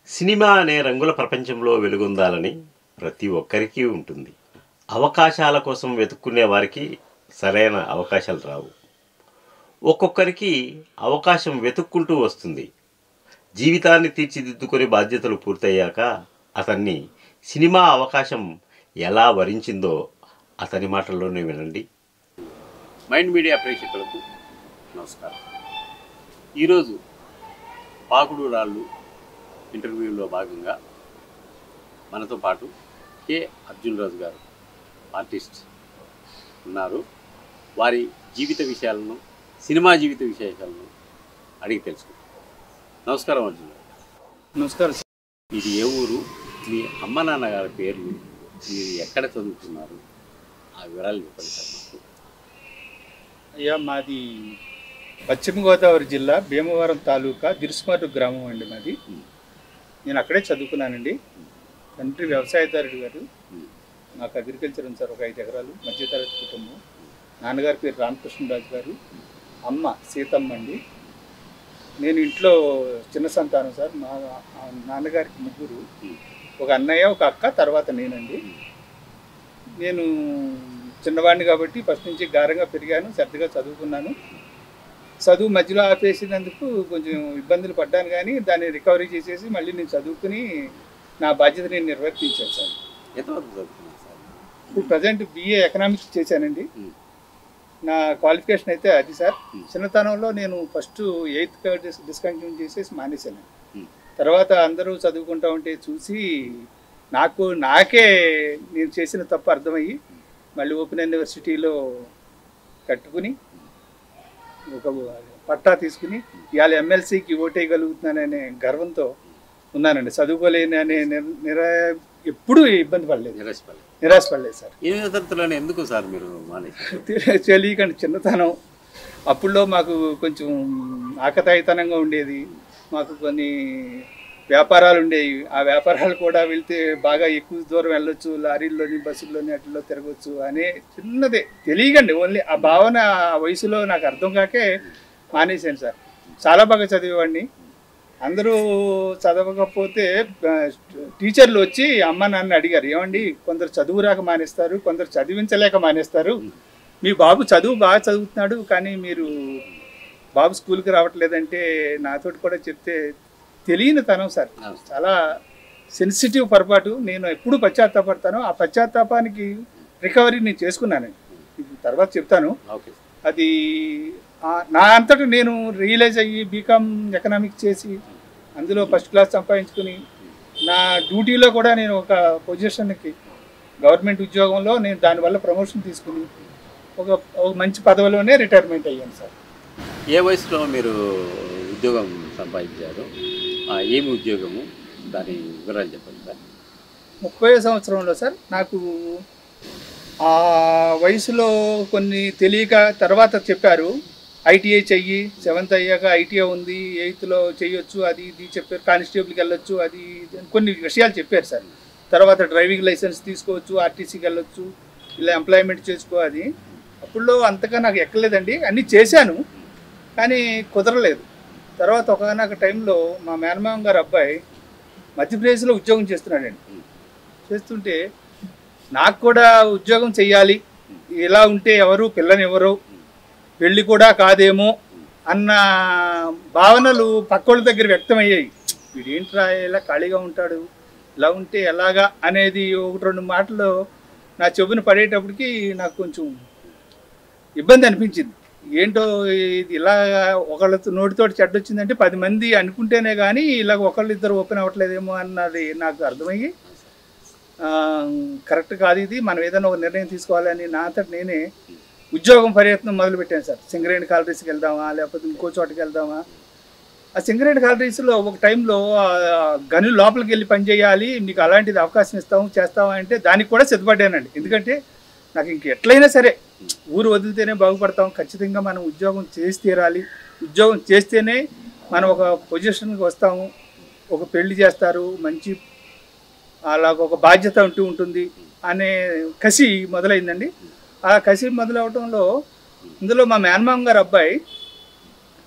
Cinema అనే రంగుల ప్రపంచంలో వెలుగొందాలని ప్రతి ఒక్కరికి ఉంటుంది అవకాశాల కోసం వెతుక్కునే వారికి సరైన అవకాశాలు రావు ఒక్కొక్కరికి అవకాశం వెతుక్కుంటూ వస్తుంది జీవితాన్ని తీర్చిదిద్దుకొని బాధ్యతలు పూర్తయ్యాక అతన్ని సినిమా అవకాశం ఎలా వరించిందో అతని మాటల్లోనే వినండి మైండ్ మీడియా ప్రేక్షకులకు నమస్కారం ఈరోజు పాకుడు రాళ్ళు ఇంటర్వ్యూలో భాగంగా మనతో పాటు కె అర్జున్ రాజు గారు ఆర్టిస్ట్ ఉన్నారు వారి జీవిత విషయాలను సినిమా జీవిత విశేషాలను అడిగి తెలుసుకుంటాం నమస్కారం అర్జున్ గారు నమస్కారం సార్. ఇది ఏ ఊరు మీ అమ్మ నాన్నగారి పేర్లు మీరు ఎక్కడ చదువుతున్నారు ఆ వివరాలు చెప్పండి సార్ మాకు అయ్యా మాది పశ్చిమ గోదావరి జిల్లా భీమవరం తాలూకా దిరుసుమారు గ్రామం అండి మాది ఉమ్. నేను అక్కడే చదువుకున్నానండి తండ్రి వ్యవసాయదారుడు గారు ఉమ్. నాకు అగ్రికల్చర్ ఉంది సార్ ఒక ఐదు ఎకరాలు మధ్యతరగతి కుటుంబం నాన్నగారి పేరు రామకృష్ణరాజు గారు అమ్మ సీతమ్మ అండి నేను ఇంట్లో చిన్న సంతానం సార్ మా ఆ నాన్నగారికి ముగ్గురు ఉమ్. ఒక అన్నయ్య ఒక అక్క తర్వాత నేనండి నేను చిన్నవాడిని కాబట్టి ఫస్ట్ నుంచి గారంగా పెరిగాను శ్రద్ధగా చదువుకున్నాను చదువు మధ్యలో ఆపేసినందుకు కొంచెం ఇబ్బందులు పడ్డాను కానీ దాన్ని రికవరీ చేసేసి మళ్ళీ నేను చదువుకుని నా బాధ్యత నేను నిర్వర్తించాను సార్ ఎంతవరకు చదువుతున్నారు సార్ ఇప్పుడు ప్రజెంట్ బిఏ ఎకనామిక్స్ చేశానండి ఉమ్. నా క్వాలిఫికేషన్ అయితే అది సార్ Hmm. చిన్నతనంలో నేను ఫస్ట్ ఎయిత్ డిస్ డిస్కంటిన్యూ చేసేసి మానేశాను Hmm. తర్వాత అందరూ చదువుకుంటా ఉంటే చూసి నాకు నాకే నేను చేసిన తప్పు అర్థమయ్యి మళ్ళీ ఓపెన్ యూనివర్సిటీలో కట్టుకుని ఒక పట్టా తీసుకుని ఇవాళ ఎమ్మెల్సీకి ఓటేయగలుగుతున్నాననే గర్వంతో ఉన్నానండి చదువుకోలేని అనే నిర- నిరా ఎప్పుడూ ఇబ్బంది పడలేదు నిరాశపల్లి నిరాశపడలేదు సార్ ఎనిమిదో తరగతిలోనే ఎందుకు సార్ మీరు మానేశారు తెలి- తెలియకండి చిన్నతనం అప్పుల్లో మాకు కొంచెం ఆకతాయితనంగా ఉండేది మాకు కొన్ని వ్యాపారాలు ఉండేవి ఆ వ్యాపారాలు కూడా వెళ్తే బాగా ఎక్కువ దూరం వెళ్ళొచ్చు లారీల్లోని బస్సుల్లోని అట్లలో తిరగచ్చు అనే చిన్నదే తెలియకండి ఓన్లీ ఆ భావన ఆ వయసులో నాకు అర్థం కాకే మానేశాను సార్ చాలా బాగా చదివేవాడిని అందరూ చదవకపోతే ఆ, టీచర్లు వచ్చి అమ్మ నాన్న అడిగారు ఏమండి కొందరు చదువు రాక మానేస్తారు కొందరు చదివించలేక మానేస్తారు మీ బాబు చదువు బాగా చదువుతున్నాడు కానీ మీరు బాబు స్కూల్కి రావట్లేదంటే నాతోటి కూడా చెప్తే తెలియని తనం సార్ అవును. చాలా సెన్సిటివ్ పొరపాటు నేను ఎప్పుడు పశ్చాత్తాపడతాను ఆ పశ్చాత్తాపానికి రికవరీ నేను చేసుకున్నానండి ఇది తర్వాత చెప్తాను ఓకే సార్ అది ఆ, నా అంతటా నేను రియలైజ్ అయ్యి బీకామ్ ఎకనామిక్స్ చేసి అందులో ఫస్ట్ క్లాస్ సంపాదించుకుని నా డ్యూటీలో కూడా నేను ఒక పొజిషన్కి గవర్నమెంట్ ఉద్యోగంలో నేను దానివల్ల ప్రమోషన్ తీసుకుని ఒక ఒక మంచి పదవిలోనే రిటైర్మెంట్ అయ్యాను సార్ ఏ వయసులో మీరు ఉద్యోగం సంపాదించారు ఆ, ఏమి ఉద్యోగము దాని వివరాలు చెప్పండి సార్ ముప్పై సంవత్సరంలో సార్ నాకు ఆ వయసులో కొన్ని తెలియక తర్వాత చెప్పారు ఐటీఐ చెయ్యి సెవెంత్ అయ్యాక ఐటీఐ ఉంది ఎయిత్లో చెయ్యొచ్చు అది ఇది చెప్పారు కానిస్టేబుల్కి వెళ్ళొచ్చు అది ఇది అని కొన్ని విషయాలు చెప్పారు సార్ తర్వాత డ్రైవింగ్ లైసెన్స్ తీసుకోవచ్చు ఆర్టీసీకి వెళ్ళొచ్చు ఇలా ఎంప్లాయ్మెంట్ చేసుకో అది అప్పుడులో అంతగా నాకు ఎక్కలేదండి అన్నీ చేశాను కానీ కుదరలేదు తర్వాత ఒకనొక టైంలో మా మేనమామ గారు అబ్బాయి మధ్యప్రదేశ్లో ఉద్యోగం చేస్తున్నాడండి చేస్తుంటే నాకు కూడా ఉద్యోగం చెయ్యాలి ఇలా ఉంటే ఎవరు పిల్లనివ్వరు పెళ్ళి కూడా కాదేమో అన్న భావనలు పక్కోళ్ళ దగ్గర వ్యక్తమయ్యాయి వీడేంట్రా ఇలా ఖాళీగా ఉంటాడు ఇలా ఉంటే ఎలాగా అనేది ఒకటి రెండు మాటలు నా చెవున పడేటప్పటికి నాకు కొంచెం ఇబ్బంది అనిపించింది ఏంటో ఇది ఇలా ఒకళ్ళతో నోటితోటి చెడ్డ వచ్చిందంటే పది మంది అనుకుంటేనే కానీ ఇలా ఒకళ్ళు ఇద్దరు ఓపెన్ అవ్వట్లేదేమో అన్నది నాకు అర్థమయ్యి ఆ, కరెక్ట్ కాదు ఇది మనం ఏదైనా ఒక నిర్ణయం తీసుకోవాలని నా అంతటి నేనే ఉద్యోగం ప్రయత్నం మొదలుపెట్టాను సార్ సింగరేణి కాలరీస్కి వెళ్దామా లేకపోతే ఇంకో చోటకి వెళ్దామా ఆ సింగరేణి కాలరీస్లో ఒక టైంలో ఆ, గని లోపలికి వెళ్ళి పని చేయాలి మీకు అలాంటిది అవకాశం ఇస్తాము చేస్తామా అంటే దానికి కూడా సిద్ధపడ్డానండి ఎందుకంటే నాకు ఇంక ఎట్లయినా సరే ఊరు వదిలితేనే బాగుపడతాం ఖచ్చితంగా మనం ఉద్యోగం చేసి తీరాలి ఉద్యోగం చేస్తేనే మనం ఒక పొజిషన్కి వస్తాము ఒక పెళ్లి చేస్తారు మంచి అలాగ ఒక బాధ్యత ఉంటూ ఉంటుంది అనే కసి మొదలైందండి ఆ కసి మొదలవటంలో ఇందులో మా మేనమామ గారు అబ్బాయి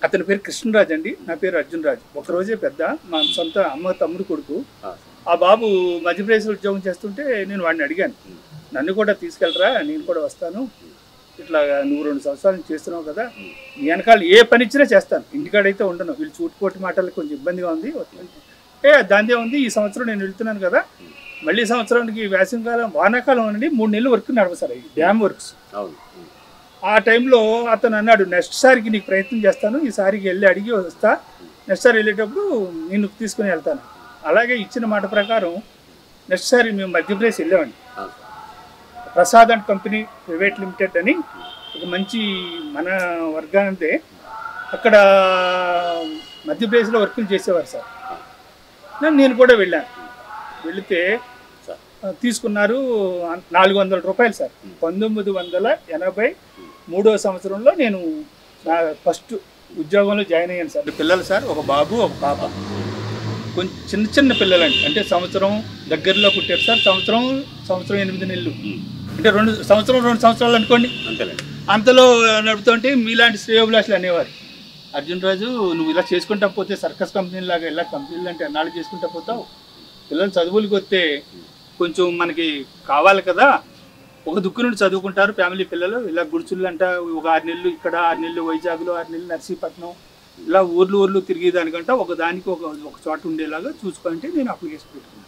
అతని పేరు కృష్ణరాజ్ అండి నా పేరు అర్జున్ రాజ్ ఒకరోజే పెద్ద మా సొంత అమ్మ తమ్ముడు కొడుకు ఆ, ఆ బాబు మధ్యప్రదేశ్లో ఉద్యోగం చేస్తుంటే నేను వాడిని అడిగాను ఉమ్. నన్ను కూడా తీసుకెళ్ళరా నేను కూడా వస్తాను ఇట్లా నువ్వు రెండు సంవత్సరాల నుంచి చేస్తున్నావు కదా ఉమ్. నీ వెనకాల ఏ పని ఇచ్చినా చేస్తాను ఇంటికాడైతే ఉండను వీళ్ళు చూటుపోటు మాటలు కొంచెం ఇబ్బందిగా ఉంది ఏ దాందే ఉంది ఈ సంవత్సరం నేను వెళ్తున్నాను కదా మళ్ళీ సంవత్సరానికి వేసవికాలం వానాకాలం నుండి మూడు నెలలు వర్క్ నడవసారు ఈ డ్యామ్ వర్క్స్ అవును ఉమ్. ఆ టైంలో అతను అన్నాడు నెక్స్ట్ సారికి నీకు ప్రయత్నం చేస్తాను ఈ సారికి వెళ్ళి అడిగి వస్తా నెక్స్ట్ సారి వెళ్ళేటప్పుడు నిన్ను తీసుకుని వెళ్తాను అలాగే ఇచ్చిన మాట ప్రకారం నెక్స్ట్ సారి మేము మధ్యప్రదేశ్ వెళ్ళామండి అవును sir Prasad and company private limited అని ఒక మంచి మన వర్గానంతే అక్కడ మధ్యప్రదేశ్లో వర్కులు చేసేవారు సార్ నన్ను నేను కూడా వెళ్ళాను వెళితే సార్ ఆ, తీసుకున్నారు నాలుగు వందల రూపాయలు సార్ పంతొమ్మిది వందల ఎనభై మూడో సంవత్సరంలో నేను నా ఫస్ట్ ఉద్యోగంలో జాయిన్ అయ్యాను సార్ పిల్లలు సార్ ఒక బాబు ఒక పాప కొంచెం చిన్న చిన్న పిల్లలండి అంటే సంవత్సరం దగ్గరలో పుట్టారు సార్ సంవత్సరం సంవత్సరం ఎనిమిది నెలలు ఉమ్. అంటే రెండు సంవత్సరం రెండు సంవత్సరాలు అనుకోండి అంతేలేండి అంతలో నడుపుతుంటే మీలాంటి శ్రేయోభిలాషులు అనేవారు అర్జున్ రాజు నువ్వు ఇలా చేసుకుంటా పోతే సర్కస్ కంపెనీ లాగా ఇలా కంపెనీలు అంటే అన్నాళ్ళు చేసుకుంటా పోతావు పిల్లలు చదువులకు వస్తే కొంచెం మనకి కావాలి కదా ఒక దుక్కు నుండి చదువుకుంటారు ఫ్యామిలీ పిల్లలు ఇలా గుడిచుళ్ళు అంట ఒక ఆరు నెలలు ఇక్కడ ఆరు నెలలు వైజాగ్లో ఆరు నెలలు నర్సీపట్నం ఇలా ఊర్లు ఊర్లు తిరిగేదానికంటే ఒక దానికి ఒక ఒక చోట ఉండేలాగా చూసుకుంటే నేను అప్లికేషన్ పెట్టుకున్నాను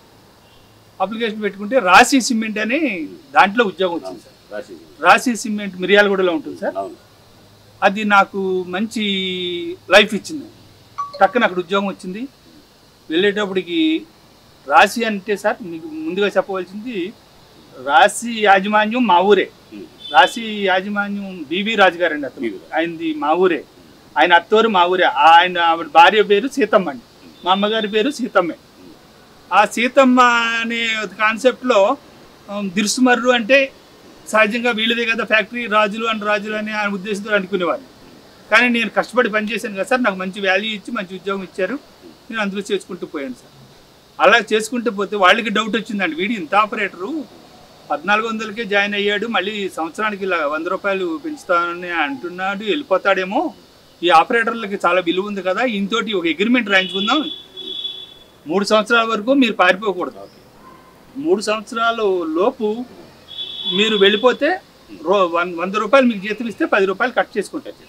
అప్లికేషన్ పెట్టుకుంటే రాశి సిమెంట్ అని దాంట్లో ఉద్యోగం వచ్చింది సార్ రాసి రాశి సిమెంట్ మిరియాలగూడలో ఉంటుంది సార్ అవును అది నాకు మంచి లైఫ్ ఇచ్చింది టక్కన అక్కడ ఉద్యోగం వచ్చింది వెళ్ళేటప్పటికి రాశి అంటే సార్ మీకు ముందుగా చెప్పవలసింది రాశి యాజమాన్యం మా ఊరే ఉమ్. రాశి యాజమాన్యం బీబీ రాజు గారు అండి అతను బీవీ రాజు. ఆయనది మా ఊరే ఆయన అత్తోరు మా ఊరే ఆయన ఆవిడ భార్య పేరు సీతమ్మ అండి మా అమ్మగారి పేరు సీతమ్మే ఆ సీతమ్మ అనే కాన్సెప్ట్లో దిరుసుమర్రు అంటే సహజంగా వీళ్ళదే కదా ఫ్యాక్టరీ రాజులు అండ్ రాజులు అనే ఆయన ఉద్దేశంతో అనుకునేవారు కానీ నేను కష్టపడి పనిచేశాను కదా సార్ నాకు మంచి వాల్యూ ఇచ్చి మంచి ఉద్యోగం ఇచ్చారు నేను అందులో చేసుకుంటూ పోయాను సార్ అలా చేసుకుంటూ పోతే వాళ్ళకి డౌట్ వచ్చిందండి వీడు ఇంత ఆపరేటరు పద్నాలుగు వందలకే జాయిన్ అయ్యాడు మళ్ళీ సంవత్సరానికి ఇలా వంద రూపాయలు పెంచుతానని అంటున్నాడు వెళ్ళిపోతాడేమో ఈ ఆపరేటర్లకి చాలా విలువ ఉంది కదా ఇంతోటి ఒక అగ్రిమెంట్ రాయించుకుందాం మూడు సంవత్సరాల వరకు మీరు పారిపోకూడదు మూడు సంవత్సరాల లోపు మీరు వెళ్ళిపోతే రో వన్ వంద రూపాయలు మీకు జీతం ఇస్తే పది రూపాయలు కట్ చేసుకుంటారు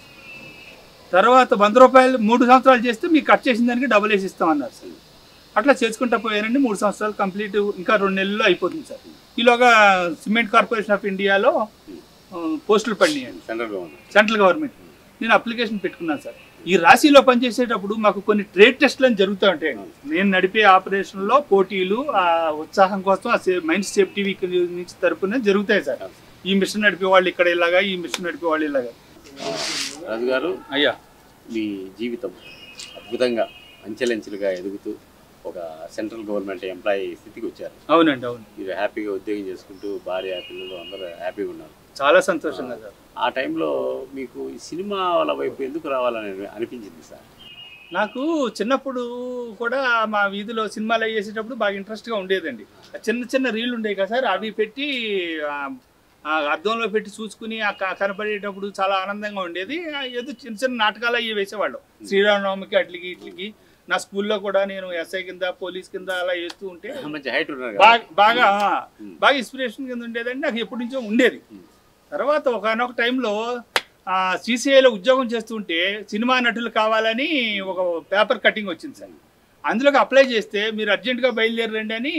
తర్వాత వంద రూపాయలు మూడు సంవత్సరాలు చేస్తే మీకు కట్ చేసిన దానికి డబుల్ వేసి ఇస్తామన్నారు సార్ అట్లా చేసుకుంటా పోయారండి మూడు సంవత్సరాలు కంప్లీట్ ఇంకా రెండు నెలల్లో అయిపోతుంది సార్ ఈలోగా సిమెంట్ కార్పొరేషన్ ఆఫ్ ఇండియాలో ఆ, పోస్టులు పడినాయండి సెంట్రల్ గవర్నమెంట్ సెంట్రల్ గవర్నమెంట్ నేను అప్లికేషన్ పెట్టుకున్నాను సార్ ఈ రాశిలో పనిచేసేటప్పుడు మాకు కొన్ని ట్రేడ్ టెస్ట్లు అని జరుగుతూ ఉంటాయండి నేను నడిపే ఆపరేషన్లో పోటీలు ఆ ఉత్సాహం కోసం ఆ సే మైండ్ సేఫ్టీ వీక్ నుంచి తరపున జరుగుతాయి సార్ ఈ మిషన్ నడిపే వాళ్ళు ఇక్కడ ఇలాగా ఈ మిషన్ నడిపే వాళ్ళు ఇలాగా రాజు గారు అయ్యా మీ జీవితం అద్భుతంగా అంచెలంచెలుగా ఎదుగుతూ ఒక సెంట్రల్ గవర్నమెంట్ ఎంప్లాయీ స్థితికి వచ్చారు అవునండి అవును మీరు హ్యాపీగా ఉద్యోగం చేసుకుంటూ భార్య పిల్లలు అందరూ హ్యాపీగా ఉన్నారు చాలా సంతోషంగా సార్ ఆ టైంలో మీకు ఈ సినిమాల వైపు ఎందుకు రావాలని అనిపించింది సార్ నాకు చిన్నప్పుడు కూడా మా వీధిలో సినిమాలు అవి చేసేటప్పుడు బాగా ఇంట్రెస్ట్గా ఉండేదండి ఆ చిన్న చిన్న రీళ్ళు ఉండేవి కదా సార్ అవి పెట్టి ఆ, ఆ అద్దంలో పెట్టి చూసుకుని ఆ క- కనపడేటప్పుడు చాలా ఆనందంగా ఉండేది ఆ ఏదో చిన్న చిన్న నాటకాలు అవి వేసేవాళ్ళం శ్రీరామనవమికి అట్లకి ఇట్లకి నా స్కూల్లో కూడా నేను ఎస్ఐ కింద పోలీస్ కింద అలా వేస్తూ ఉంటే మంచి హైట్ ఉన్నారు కదా బాగా బాగా బాగా ఇన్స్పిరేషన్ కింద ఉండేదండి నాకు ఎప్పటి నుంచో ఉండేది తర్వాత ఒకనొక టైంలో సిసిఐలో ఉద్యోగం చేస్తుంటే సినిమా నటులు కావాలని ఒక పేపర్ కటింగ్ వచ్చింది సార్ అందులోకి అప్లై చేస్తే మీరు అర్జెంటుగా బయలుదేరండి అని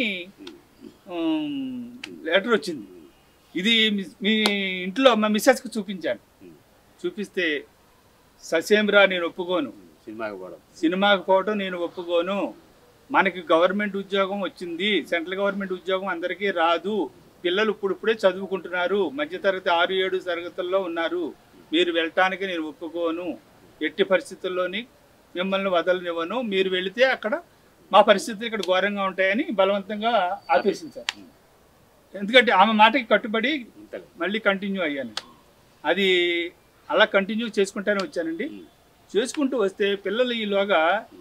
లెటర్ వచ్చింది ఇది మీ- మీ ఇంట్లో మా మిస్సెస్కి చూపించాను చూపిస్తే ససేమిరా నేను ఒప్పుకోను సినిమాకి పోవడం సినిమాకి పోవటం నేను ఒప్పుకోను మనకి గవర్నమెంట్ ఉద్యోగం వచ్చింది సెంట్రల్ గవర్నమెంట్ ఉద్యోగం అందరికీ రాదు పిల్లలు ఇప్పుడిప్పుడే చదువుకుంటున్నారు మధ్యతరగతి ఆరు ఏడు తరగతుల్లో ఉన్నారు మీరు వెళ్ళటానికి నేను ఒప్పుకోను ఎట్టి పరిస్థితుల్లోని మిమ్మల్ని వదలనివ్వను మీరు వెళితే అక్కడ మా పరిస్థితులు ఇక్కడ ఘోరంగా ఉంటాయని బలవంతంగా ఆపేసింది సార్ ఎందుకంటే ఆమె మాటకి కట్టుబడి ఇంతలే మళ్ళీ కంటిన్యూ అయ్యాను అది అలా కంటిన్యూ చేసుకుంటానే వచ్చానండి చేసుకుంటూ వస్తే పిల్లలు ఈలోగా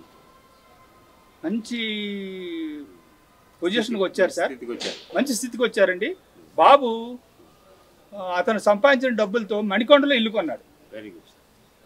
మంచి పొజిషన్కి వచ్చారు సార్ స్థితికి వచ్చారు మంచి స్థితికి వచ్చారండి బాబు ఆ, అతను సంపాదించిన డబ్బులతో మణికొండలో ఇల్లు కొన్నాడు వెరీ గుడ్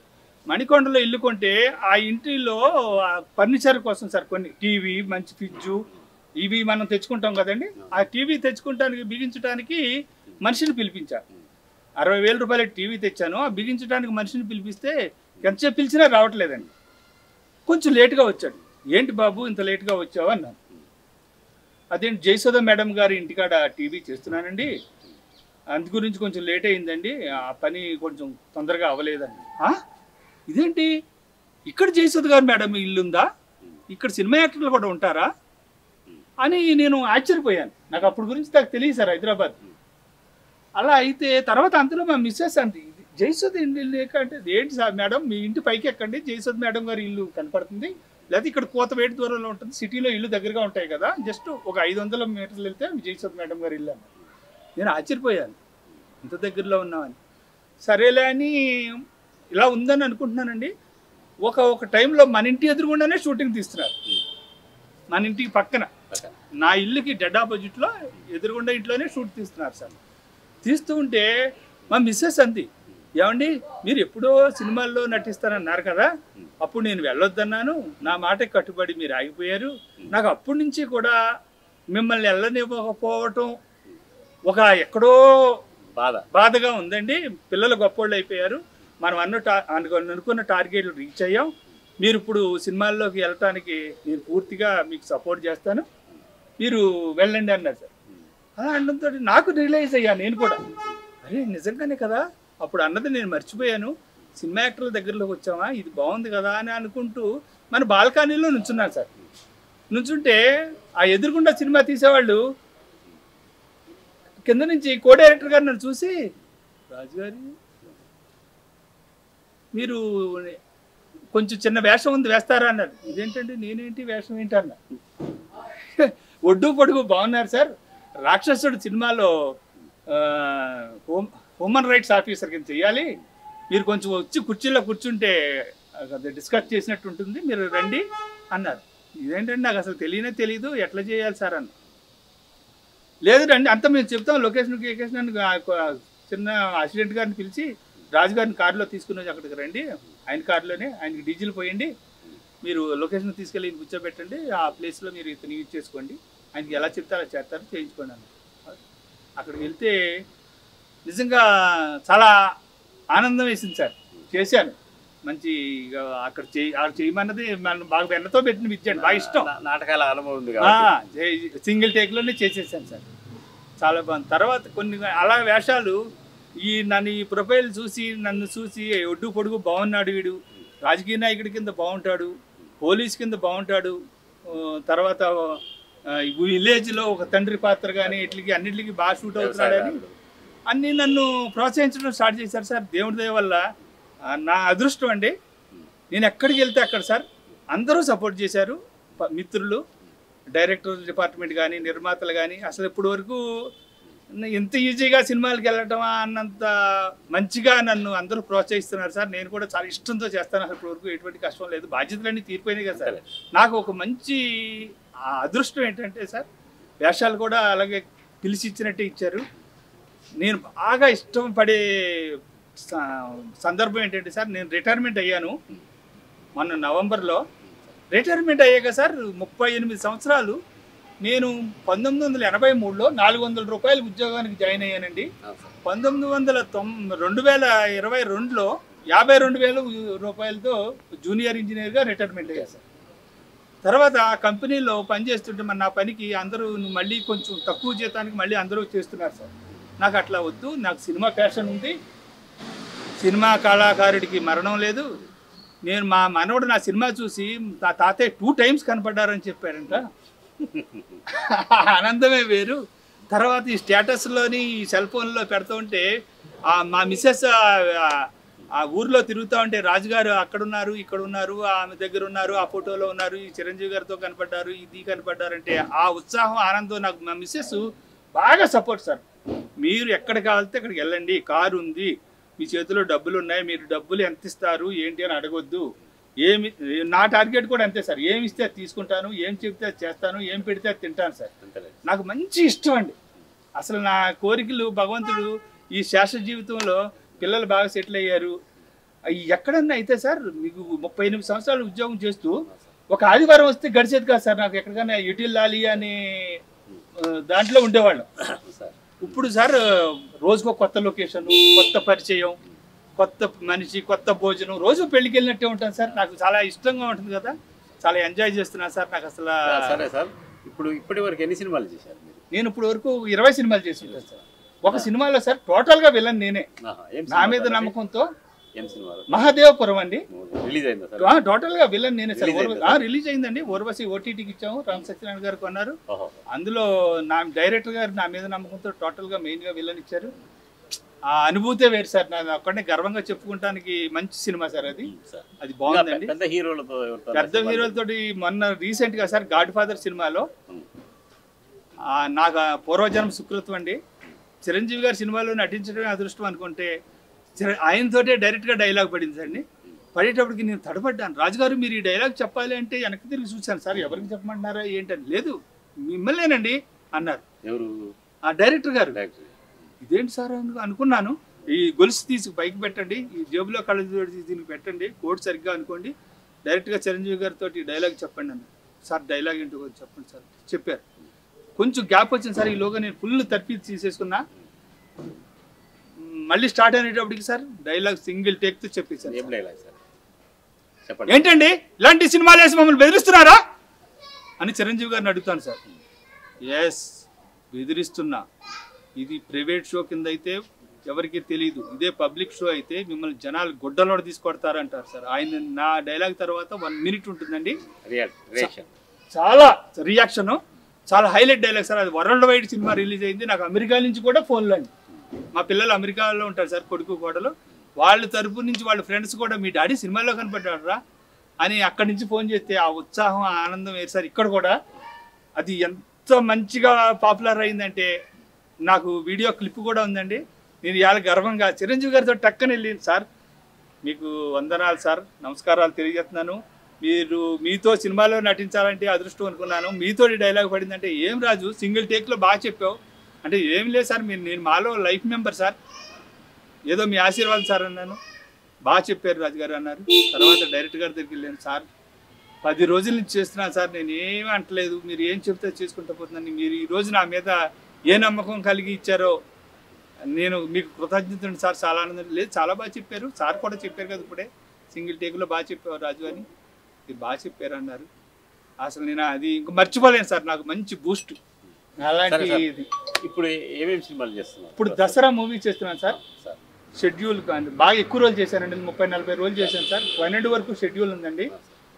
మణికొండలో ఇల్లు కొంటే ఆ ఇంటిలో ఫర్నిచర్ కోసం సార్ కొన్ని టీవీ మంచి ఫ్రిడ్జు ఇవి మనం తెచ్చుకుంటాం కదండి ఆ టీవీ తెచ్చుకుంటానికి బిగించడానికి మనిషిని పిలిపించారు అరవై వేల రూపాయల టీవీ తెచ్చాను ఆ బిగించడానికి మనిషిని పిలిపిస్తే ఎంతసేపు పిలిచినా రావట్లేదండి కొంచెం లేట్గా వచ్చాడు ఏంటి బాబు ఇంత లేట్గా వచ్చావు అన్నాను అదేంటి జయసుధ మేడం గారి ఇంటికాడ టీవీ చేస్తున్నానండి అందు గురించి కొంచెం లేట్ అయిందండి ఆ పని కొంచెం తొందరగా అవ్వలేదండి "ఆ? ఇదేంటి ఇక్కడ జయసుధ గారు మేడం ఇల్లు ఉందా ఇక్కడ సినిమా యాక్టర్లు కూడా ఉంటారా అని నేను ఆశ్చర్యపోయాను నాకు అప్పుడు గురించి నాకు తెలియదు సార్ హైదరాబాద్ అలా అయితే తర్వాత అంతలో మా మిస్సెస్ అంది "ఇది జయసుధ ఇల్లు లేక అంటే ఏంటి సార్ మేడం మీ ఇంటి పైకి ఎక్కండి జయసుధ మేడం గారి ఇల్లు కనపడుతుంది లేకపోతే ఇక్కడ కోతవేటి దూరంలో ఉంటుంది సిటీలో ఇల్లు దగ్గరగా ఉంటాయి కదా జస్ట్ ఒక ఐదు వందల మీటర్లు వెళ్తే జయసుధ మేడం గారి ఇల్లు అన్నారు నేను ఆశ్చర్యపోయాను ఇంత దగ్గరలో ఉన్నామని సరేలే అని ఇలా ఉందని అనుకుంటున్నానండి ఒక ఒక టైంలో మన ఇంటి ఎదురుగుండానే షూటింగ్ తీస్తున్నారు మన ఇంటికి పక్కన పక్కన. నా ఇల్లుకి డెడ్ ఆపోజిట్లో ఎదురుగుండా ఇంట్లోనే షూట్ తీస్తున్నారు సార్ తీస్తూ ఉంటే మా మిస్సెస్ అంది ఏమండి మీరు ఎప్పుడో సినిమాల్లో నటిస్తారన్నారు కదా అప్పుడు నేను వెళ్ళొద్దన్నాను నా మాట కట్టుబడి మీరు ఆగిపోయారు నాకు అప్పటి నుంచి కూడా మిమ్మల్ని వెళ్ళనివ్వకపోవటం ఒక ఎక్కడో బాధ బాధగా ఉందండి పిల్లలు గొప్పోళ్ళు అయిపోయారు మనం అన్న టా అనుకు- అనుకున్న టార్గెట్లు రీచ్ అయ్యాం మీరు ఇప్పుడు సినిమాల్లోకి వెళ్ళటానికి నేను పూర్తిగా మీకు సపోర్ట్ చేస్తాను మీరు వెళ్ళండి అన్నారు సార్ అలా అనడంతో నాకు రియలైజ్ అయ్యా నేను కూడా అరే నిజంగానే కదా అప్పుడు అన్నది నేను మర్చిపోయాను సినిమా యాక్టర్ల దగ్గరలోకి వచ్చామా ఇది బాగుంది కదా అని అనుకుంటూ మన బాల్కనీలో నుంచున్నాను సార్ నుంచుంటే ఆ ఎదురుగుండా సినిమా తీసేవాళ్ళు కింద నుంచి కో డైరెక్టర్ గారు నన్ను చూసి రాజుగారి మీరు కొంచెం చిన్న వేషం ఉంది వేస్తారా అన్నారు ఇదేంటండి నేనేంటి వేషం ఏంటి అన్న ఒడ్డు పొడుగు బాగున్నారు సార్ రాక్షసుడు సినిమాలో ఆ, హోమ్ హ్యూమన్ రైట్స్ ఆఫీసర్ కింద చెయ్యాలి మీరు కొంచెం వచ్చి కుర్చీలో కూర్చుంటే అది డిస్కస్ చేసినట్టు ఉంటుంది మీరు రండి అన్నారు ఇదేంటండి నాకు అసలు తెలియనే తెలియదు ఎట్లా చేయాలి సార్ అన్న లేదు రండి అంతా మేము చెప్తాం లొకేషన్ లొకేషన్ అని ఆ కొ- చిన్న అసిడెంట్ గారిని పిలిచి రాజుగారిని కారులో తీసుకుని వచ్చి అక్కడికి రండి ఆయన కారులోనే ఆయనకి డీజిల్ పోయండి మీరు లొకేషన్ తీసుకెళ్ళి ఈయన కూర్చోబెట్టండి ఆ ప్లేస్లో మీరు ఇతను యూజ్ చేసుకోండి ఆయనకి ఎలా చెప్తే అలా చేస్తారు చేయించుకోండి అన్న అక్కడికి వెళ్తే నిజంగా చాలా ఆనందం వేసింది సార్ చేశాను మంచి ఇక అక్కడ చేయి అక్కడ చేయమన్నది మనం బాగా వెన్నతో పెట్టిన విద్య అండి బాగా ఇష్టం నా- నాటకాల అనుభవం ఉంది కాబట్టి సింగిల్ టేక్లోనే చేసేసాను సార్ చాలా బాగుంది తర్వాత కొన్ని అలా వేషాలు ఈ నన్ను ఈ ప్రొఫైల్ చూసి నన్ను చూసి ఒడ్డు పొడుగు బాగున్నాడు వీడు రాజకీయ నాయకుడి కింద బాగుంటాడు పోలీస్ కింద బాగుంటాడు ఆ, తర్వాత ఆ, ఈ విలేజ్లో ఒక తండ్రి పాత్ర కానీ ఇట్లకి అన్నిటికి బాగా షూట్ అవుతున్నాడని అన్నీ నన్ను ప్రోత్సహించడం స్టార్ట్ చేశారు సార్ దేవుడి దయ వల్ల ఆ, నా అదృష్టం అండి నేను ఎక్కడికి వెళ్తే అక్కడ సార్ అందరూ సపోర్ట్ చేశారు ప- మిత్రులు డైరెక్టర్ డిపార్ట్మెంట్ కానీ నిర్మాతలు కానీ అసలు ఇప్పటి వరకు న- ఇంత ఈజీగా సినిమాలకు వెళ్ళటమా అన్నంత మంచిగా నన్ను అందరూ ప్రోత్సహిస్తున్నారు సార్ నేను కూడా చాలా ఇష్టంతో చేస్తాను అసలు ఇప్పటి వరకు ఎటువంటి కష్టం లేదు బాధ్యతలన్నీ తీరిపోయినాయి కదా సార్ నాకు ఒక మంచి ఆ అదృష్టం ఏంటంటే సార్ వేషాలు కూడా అలాగే పిలిచి ఇచ్చినట్టే ఇచ్చారు నేను బాగా ఇష్టం పడే స- సందర్భం ఏంటంటే సార్ నేను రిటైర్మెంట్ అయ్యాను మొన్న నవంబర్లో రిటైర్మెంట్ అయ్యాక సార్ ముప్పై ఎనిమిది సంవత్సరాలు నేను పంతొమ్మిది వందల ఎనభై మూడులో నాలుగు వందల రూపాయల ఉద్యోగానికి జాయిన్ అయ్యానండి అవును సార్. పంతొమ్మిది వందల తొమ్ రెండు వేల ఇరవై రెండులో యాభై రెండు వేల రూపాయలతో జూనియర్ ఇంజనీర్గా రిటైర్మెంట్ అయ్యా సార్ తర్వాత ఆ కంపెనీలో పనిచేస్తుంటే మన నా పనికి అందరూ నువ్వు మళ్ళీ కొంచెం తక్కువ జీతానికి మళ్ళీ అందరూ చేస్తున్నారు సార్ నాకు అట్లా వద్దు నాకు సినిమా ప్యాషన్ ఉంది సినిమా కళాకారుడికి మరణం లేదు నేను మా మనవడు నా సినిమా చూసి నా తాతయ్య టూ టైమ్స్ కనపడ్డారని చెప్పారంట ఆనందమే వేరు తర్వాత ఈ స్టేటస్లోని ఈ సెల్ ఫోన్లో పెడుతూ ఉంటే ఆ మా మిస్సెస్ ఆ ఊర్లో తిరుగుతూ ఉంటే రాజుగారు అక్కడ ఉన్నారు ఇక్కడ ఉన్నారు ఆమె దగ్గర ఉన్నారు ఆ ఫోటోలో ఉన్నారు ఈ చిరంజీవి గారితో కనపడ్డారు ఇది కనపడ్డారంటే ఆ ఉత్సాహం ఆనందం నాకు మా మిస్సెస్ బాగా సపోర్ట్ సార్ మీరు ఎక్కడ కావాలితే అక్కడికి వెళ్ళండి కారు ఉంది మీ చేతిలో డబ్బులు ఉన్నాయి మీరు డబ్బులు ఎంత ఇస్తారు ఏంటి అని అడగొద్దు ఏమి నా టార్గెట్ కూడా అంతే సార్ ఏమి ఇస్తే అది తీసుకుంటాను ఏం చెప్తే అది చేస్తాను ఏం పెడితే అది తింటాను సార్ అంతేలే. నాకు మంచి ఇష్టం అండి అసలు నా కోరికలు భగవంతుడు ఈ శాశ్వత జీవితంలో పిల్లలు బాగా సెటిల్ అయ్యారు అయ్యి ఎక్కడన్నా అయితే సార్ మీకు ముప్పై ఎనిమిది సంవత్సరాలు ఉద్యోగం చేస్తూ ఒక ఆదివారం వస్తే గడిచేది కాదు సార్ నాకు ఎక్కడికైనా యుటిల్లాలి అని ఆ, దాంట్లో ఉండేవాళ్ళం సార్ ఇప్పుడు సార్ రోజుకో కొత్త లొకేషన్ కొత్త పరిచయం కొత్త మనిషి కొత్త భోజనం రోజు పెళ్లికి వెళ్ళినట్టే ఉంటాను సార్ నాకు చాలా ఇష్టంగా ఉంటుంది కదా చాలా ఎంజాయ్ చేస్తున్నా సార్ నాకు అసలు సరే సార్ ఇప్పుడు ఇప్పటి వరకు ఎన్ని సినిమాలు చేశారు మీరు నేను ఇప్పుడు వరకు ఇరవై సినిమాలు చేసి ఉంటాను సార్ ఒక సినిమాలో సార్ టోటల్ గా విలన్ నేనే ఆహా, ఏం నా సినిమా మీద సార్ అది? నమ్మకంతో ఏం సినిమాలు మహాదేవపురం అండి రిలీజ్ అయిందా సార్ ఆ, టోటల్ గా విలన్ నేనే సార్ Release ఓర్వ- అయిందా? ఆ, రిలీజ్ అయిందండి ఓర్వశి ఓటీటీకి ఇచ్చాము రామ్ సత్యనారాయణ గారు కొన్నారు ఓహో అందులో నా డైరెక్టర్ గారు నా మీద నమ్మకంతో టోటల్ గా మెయిన్ గా విలన్ ఇచ్చారు ఆ అనుభూతే వేరు సార్ నా ఒక్కడే గర్వంగా చెప్పుకుంటానికి మంచి సినిమా సార్ అది సార్ అది ఇంకా బాగుందండి పెద్ద హీరోలతో ఎవరితో పెద్ద హీరోలతోటి మొన్న రీసెంట్ గా సార్ గాడ్ ఫాదర్ సినిమాలో ఉమ్. ఆ, నాకు ఆ పూర్వజన్మ సుకృతం అండి చిరంజీవి గారి సినిమాలో నటించడమే అదృష్టం అనుకుంటే చిర- ఆయనతోటే డైరెక్ట్గా డైలాగ్ పడింది అండి పడేటప్పటికి నేను తడబడ్డాను రాజుగారు మీరు ఈ డైలాగ్ చెప్పాలి అంటే వెనక్కి తిరిగి చూశాను సార్ ఎవరికి చెప్పమంటున్నారా ఏంటని లేదు మిమ్మల్నేనండి అన్నారు ఎవరు ఆ డైరెక్టర్ గారు డైరెక్టర్ ఇదేంటి సార్ అను- అనుకున్నాను ఈ గొలుసు తీసి పైకి పెట్టండి ఈ జేబులో కళ్ళు తీసి దీనికి పెట్టండి కోడ్ సరిగ్గా అనుకోండి డైరెక్ట్గా చిరంజీవి గారితో డైలాగ్ చెప్పండి అన్న సార్ డైలాగ్ ఏంటో కొంచెం చెప్పండి సార్ చెప్పారు కొంచెం గ్యాప్ వచ్చింది సార్ ఈలోగా నేను ఫుల్ తర్పీ తీసేసుకున్నా మ్, మళ్ళీ స్టార్ట్ అనేటప్పటికి సార్ డైలాగ్ సింగిల్ టేక్తో చెప్పేశారు ఏం డైలాగ్ సార్ చెప్పండి ఏంటండి ఇలాంటి సినిమాలు వేసి మమ్మల్ని బెదిరిస్తున్నారా అని చిరంజీవి గారిని అడుగుతాను సార్ ఎస్ బెదిరిస్తున్నా ఇది ప్రైవేట్ షో కింద అయితే ఎవరికి తెలియదు ఇదే పబ్లిక్ షో అయితే మిమ్మల్ని జనాలు గుడ్డలో తీసుకొడతారంటారు సార్ ఆయన నా డైలాగ్ తర్వాత వన్ మినిట్ ఉంటుందండి రియల్ రియాక్షన్ చాలా రియాక్షన్ చాలా హైలైట్ డైలాగ్ సార్ అది వరల్డ్ వైడ్ సినిమా రిలీజ్ అయింది నాకు అమెరికా నుంచి కూడా ఫోన్లు అండి మా పిల్లలు అమెరికాలో ఉంటారు సార్ కొడుకు కోడలు వాళ్ళ తరపు నుంచి వాళ్ళ ఫ్రెండ్స్ కూడా మీ డాడీ సినిమాలో కనపడ్డారా అని అక్కడి నుంచి ఫోన్ చేస్తే ఆ ఉత్సాహం ఆ ఆనందం వేరు సార్ ఇక్కడ కూడా అది ఎంత మంచిగా పాపులర్ అయిందంటే నాకు వీడియో క్లిప్ కూడా ఉందండి నేను ఇవాళ గర్వంగా చిరంజీవి గారితో టక్కని వెళ్ళింది సార్ మీకు వందనాలు సార్ నమస్కారాలు తెలియజేస్తున్నాను మీరు మీతో సినిమాలో నటించాలంటే అదృష్టం అనుకున్నాను మీతో డైలాగ్ పడిందంటే ఏం రాజు సింగిల్ టేక్లో బాగా చెప్పావు అంటే ఏం లేదు సార్ మీరు నేను మాలో లైఫ్ మెంబర్ సార్ ఏదో మీ ఆశీర్వాదం సార్ అన్నాను బాగా చెప్పారు రాజు గారు అన్నారు తర్వాత డైరెక్టర్ గారి దగ్గరికి వెళ్ళాను సార్ పది రోజుల నుంచి చేస్తున్నాను సార్ నేను ఏమీ అంటలేదు మీరు ఏం చెప్తే చేసుకుంటూ పోతున్నాను మీరు ఈ రోజు నా మీద ఏ నమ్మకం కలిగి ఇచ్చారో నేను మీకు కృతజ్ఞతలు సార్ చాలా ఆనందం లేదు చాలా బాగా చెప్పారు సార్ కూడా చెప్పారు కదా ఇప్పుడే సింగిల్ టేక్లో బాగా చెప్పారు రాజు అని మీరు బాగా చెప్పారు అన్నారు అసలు నేను అది ఇంక మర్చిపోలేను సార్ నాకు మంచి బూస్ట్ అలాంటి సరే సార్. ఇది ఇప్పుడు ఏమేమి సినిమాలు చేస్తున్నారు ఇప్పుడు దసరా మూవీ చేస్తున్నాను సార్ సార్ షెడ్యూల్ కానీ బాగా ఎక్కువ రోజులు చేశానండి ముప్పై నలభై రోజులు చేశాను సార్ పన్నెండు వరకు షెడ్యూల్ ఉందండి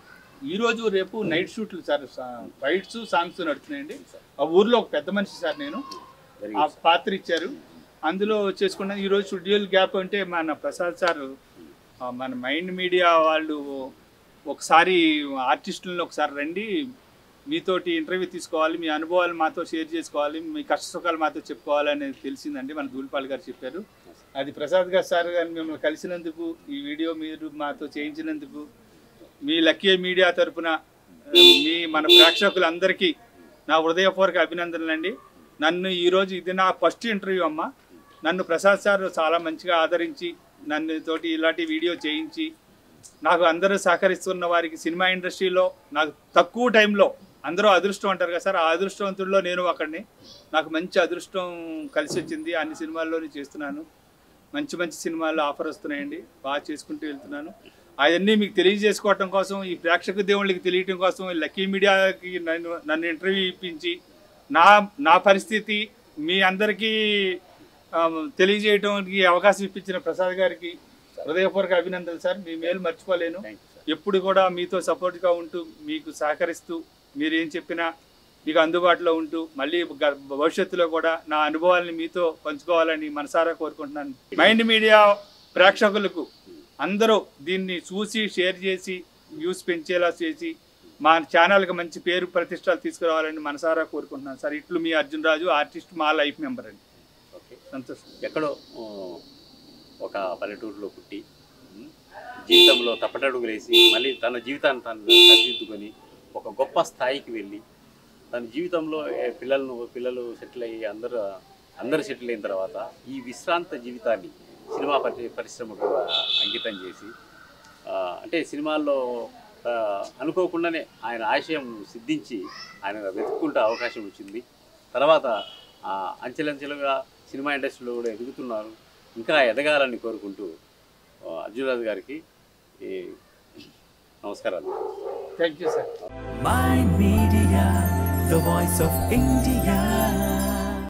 ఈ రోజు రేపు నైట్ షూట్లు సార్ ఫైట్స్ సాంగ్స్ నడుస్తున్నాయండి ఆ ఊర్లో ఒక పెద్ద మనిషి సార్ నేను వెరీ ఆ గుడ్ పాత్ర ఇచ్చారు అందులో చేసుకున్నాను ఈరోజు షెడ్యూల్ గ్యాప్ అంటే మన ప్రసాద్ సార్ ఆ, మన మైండ్ మీడియా వాళ్ళు ఒకసారి ఆర్టిస్టులను ఒకసారి రండి మీతోటి ఇంటర్వ్యూ తీసుకోవాలి మీ అనుభవాలు మాతో షేర్ చేసుకోవాలి మీ కష్ట సుఖాలు మాతో చెప్పుకోవాలి అనేది తెలిసిందండి మన దూలిపాల్ గారు చెప్పారు అది ప్రసాద్ గారు సార్ గారు మిమ్మల్ని కలిసినందుకు ఈ వీడియో మీరు మాతో చేయించినందుకు మీ లక్కీ మీడియా తరపున ఆ, మీ మన ప్రేక్షకులందరికీ నా హృదయపూర్వక అభినందనలు అండి నన్ను ఈరోజు ఇది నా ఫస్ట్ ఇంటర్వ్యూ అమ్మ నన్ను ప్రసాద్ సార్ చాలా మంచిగా ఆదరించి నన్ను తోటి ఇలాంటి వీడియో చేయించి నాకు అందరూ సహకరిస్తున్న వారికి సినిమా ఇండస్ట్రీలో నాకు తక్కువ టైంలో అందరూ అదృష్టం అంటారు కదా సార్ ఆ అదృష్టవంతుల్లో నేను ఒకడిని నాకు మంచి అదృష్టం కలిసి వచ్చింది అన్ని సినిమాల్లోనే చేస్తున్నాను మంచి మంచి సినిమాలు ఆఫర్ వస్తున్నాయండి బాగా చేసుకుంటూ వెళ్తున్నాను అవన్నీ మీకు తెలియజేసుకోవటం కోసం ఈ ప్రేక్షక దేవుళ్ళకి తెలియటం కోసం ఈ లక్కీ మీడియాకి నన్ను నన్ను ఇంటర్వ్యూ ఇప్పించి నా నా పరిస్థితి మీ అందరికీ ఆ, తెలియజేయడానికి అవకాశం ఇప్పించిన ప్రసాద్ గారికి హృదయపూర్వక అభినందనలు సార్ మీ మేలు మర్చిపోలేను థ్యాంక్ యూ సార్ ఎప్పుడు కూడా మీతో సపోర్ట్గా ఉంటూ మీకు సహకరిస్తూ మీరు ఏం చెప్పినా మీకు అందుబాటులో ఉంటూ మళ్ళీ గ- భవిష్యత్తులో కూడా నా అనుభవాలని మీతో పంచుకోవాలని మనసారా కోరుకుంటున్నాను మైండ్ మీడియా ప్రేక్షకులకు అందరూ దీన్ని చూసి షేర్ చేసి వ్యూస్ పెంచేలా చేసి మా ఛానల్కి మంచి పేరు ప్రతిష్టలు తీసుకురావాలని మనసారా కోరుకుంటున్నాను సార్ ఇట్లు మీ అర్జున్ రాజు ఆర్టిస్ట్ మా లైఫ్ మెంబర్ అండి ఓకే సంతోషం ఎక్కడో ఆ, ఒక పల్లెటూరులో పుట్టి ఉమ్, జీవితంలో తప్పటడుగులు వేసి మళ్ళీ తన జీవితాన్ని తను సరిదిద్దుకొని ఒక గొప్ప స్థాయికి వెళ్ళి తన జీవితంలో ఏ పిల్లలను పిల్లలు సెటిల్ అయ్యి అందరూ అందరు సెటిల్ అయిన తర్వాత ఈ విశ్రాంత జీవితాన్ని సినిమా పరి పరిశ్రమకు ఆ, అంకితం చేసి ఆ, అంటే సినిమాల్లో ఆ, అనుకోకుండానే ఆయన ఆశయం సిద్ధించి ఆయన వెతుక్కుంటే అవకాశం వచ్చింది తర్వాత ఆ, అంచెలంచెలుగా సినిమా ఇండస్ట్రీలో కూడా ఎదుగుతున్నారు ఇంకా ఎదగాలని కోరుకుంటూ ఆ, అర్జునరాజు గారికి ఈ నమస్కారాలు thank you sir My Media, the voice of India.